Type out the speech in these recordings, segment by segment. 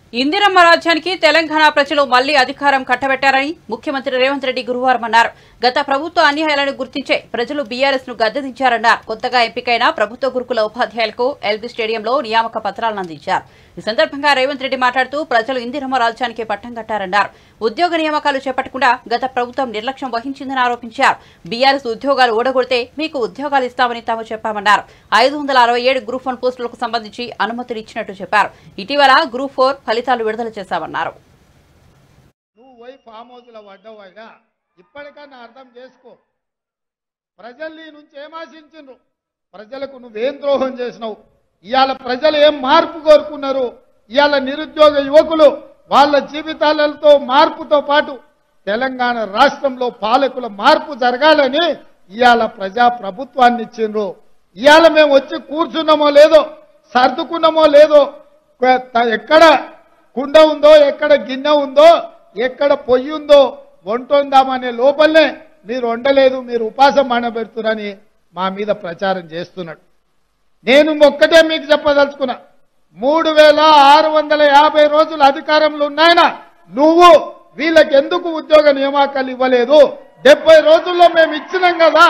ఇందిరమ్మ రాజ్యానికి తెలంగాణ ప్రజలు మళ్లీ అధికారం కట్టబెట్టారని ముఖ్యమంత్రి రేవంత్ రెడ్డి గురువారం అన్నారు గత ప్రభుత్వ అన్యాయాలను గుర్తించే ప్రజలు బీఆర్ఎస్ ను గద్దెదించారన్నారు కొత్తగా ఎంపికైన ప్రభుత్వ గురుకుల ఉపాధ్యాయులకు ఎల్బీ స్టేడియంలో నియామక పత్రాలను అందించారు ఈ సందర్భంగా రేవంత్ రెడ్డి మాట్లాడుతూ ప్రజలు ఇందిరమ్మ రాజ్యానికి పట్టం కట్టారన్నారు ఉద్యోగ నియామకాలు చేపట్టకుండా గత ప్రభుత్వం నిర్లక్ష్యం వహించిందని ఆరోపించారు బీఆర్ఎస్ ఉద్యోగాలు ఓడగొడితే మీకు ఉద్యోగాలు ఇస్తామని తాము చెప్పామన్నారు ఐదు వందల అరవై ఏడు గ్రూప్ వన్ పోస్టులకు సంబంధించి అనుమతులు ఇచ్చినట్టు చెప్పారు ఇటీవల గ్రూప్ ఫోర్ ఫలితాలు విడుదల చేశామన్నారు నువ్వు పోయి ఫామ్ హౌస్లో పడ్డవాయినా ఇప్పటికన్నా అర్థం చేసుకో ప్రజలు నీ నుంచి ఏం ఆశించిండ్రు ప్రజలకు నువ్వేం ద్రోహం చేసినావు ఇవాళ ప్రజలు ఏం మార్పు కోరుకున్నారు ఇవాళ నిరుద్యోగ యువకులు వాళ్ళ జీవితాలతో మార్పుతో పాటు తెలంగాణ రాష్ట్రంలో పాలకుల మార్పు జరగాలని ఇవాళ ప్రజా ప్రభుత్వాన్ని ఇచ్చిండ్రు ఇవాళ మేము వచ్చి కూర్చున్నామో లేదో సర్దుకున్నామో లేదో ఎక్కడ కుండ ఉందో ఎక్కడ గిన్నె ఉందో ఎక్కడ పొయ్యి ఉందో వంటొందామనే లోపలనే మీరు వండలేదు మీరు ఉపాసం మానబెడుతున్నారని మా మీద ప్రచారం చేస్తున్నాడు నేను ఒక్కటే మీకు చెప్పదలుచుకున్నా మూడు వేల ఆరు వందల యాభై రోజులు అధికారంలో ఉన్నాయన నువ్వు వీళ్ళకి ఎందుకు ఉద్యోగ నియామకాలు ఇవ్వలేదు డెబ్బై రోజుల్లో మేము ఇచ్చినాం కదా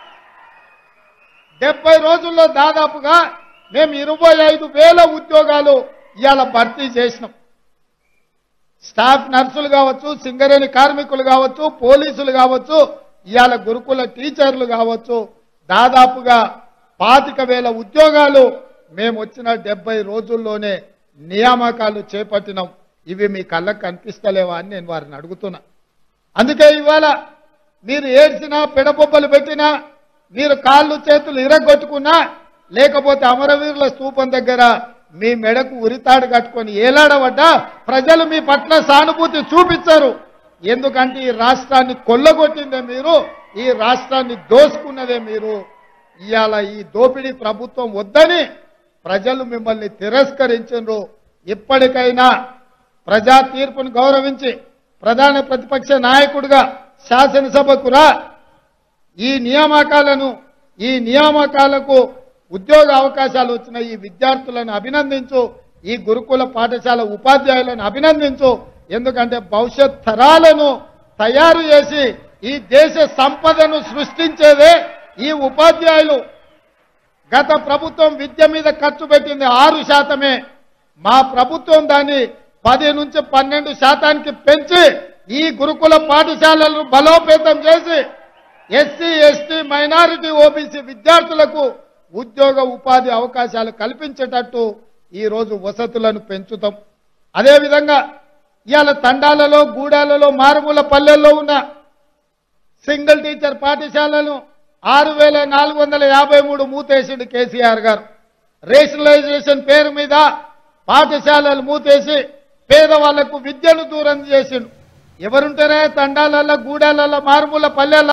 డెబ్బై రోజుల్లో దాదాపుగా మేము ఇరవై ఐదు వేల ఉద్యోగాలు ఇవాళ భర్తీ చేసినాం స్టాఫ్ నర్సులు కావచ్చు సింగరేణి కార్మికులు కావచ్చు పోలీసులు కావచ్చు ఇవాళ గురుకుల టీచర్లు కావచ్చు దాదాపుగా పాతిక వేల ఉద్యోగాలు మేము వచ్చిన డెబ్బై రోజుల్లోనే నియామకాలు చేపట్టినాం ఇవి మీ కళ్ళకు కనిపిస్తలేవా అని నేను వారిని అడుగుతున్నా అందుకే ఇవాళ మీరు ఏడ్చినా పెడబొబ్బలు పెట్టినా మీరు కాళ్ళు చేతులు ఇరగొట్టుకున్నా లేకపోతే అమరవీరుల స్తూపం దగ్గర మీ మెడకు ఉరితాడు కట్టుకొని ఏలాడబడ్డా ప్రజలు మీ పట్ల సానుభూతి చూపించరు ఎందుకంటే ఈ రాష్ట్రాన్ని కొల్లగొట్టిందే మీరు ఈ రాష్ట్రాన్ని దోసుకున్నదే మీరు ఇవాళ ఈ దోపిడీ ప్రభుత్వం వద్దని ప్రజలు మిమ్మల్ని తిరస్కరించరు ఇప్పటికైనా ప్రజా తీర్పును గౌరవించి ప్రధాన ప్రతిపక్ష నాయకుడిగా శాసనసభకు రా ఈ నియామకాలను ఈ నియామకాలకు ఉద్యోగ అవకాశాలు వచ్చిన ఈ విద్యార్థులను అభినందించు ఈ గురుకుల పాఠశాల ఉపాధ్యాయులను అభినందించు ఎందుకంటే భవిష్యత్ తరాలను తయారు చేసి ఈ దేశ సంపదను సృష్టించేదే ఈ ఉపాధ్యాయులు గత ప్రభుత్వం విద్య మీద ఖర్చు పెట్టింది ఆరు శాతమే మా ప్రభుత్వం దాన్ని పది నుంచి పన్నెండు శాతానికి పెంచి ఈ గురుకుల పాఠశాలలను బలోపేతం చేసి ఎస్సీ ఎస్టీ మైనారిటీ ఓబీసీ విద్యార్థులకు ఉద్యోగ ఉపాధి అవకాశాలు కల్పించేటట్టు ఈ రోజు వసతులను పెంచుతాం అదేవిధంగా ఇవాళ తండాలలో గూడాలలో మారుమూల పల్లెల్లో ఉన్న సింగిల్ టీచర్ పాఠశాలను ఆరు వేల నాలుగు వందల యాభై మూడు మూతేసిండు కేసీఆర్ గారు రేషనలైజేషన్ పేరు మీద పాఠశాలలు మూతేసి పేదవాళ్లకు విద్యను దూరం చేసిండు ఎవరుంటారే తండాలలో గూడాలలో మారుమూల పల్లెల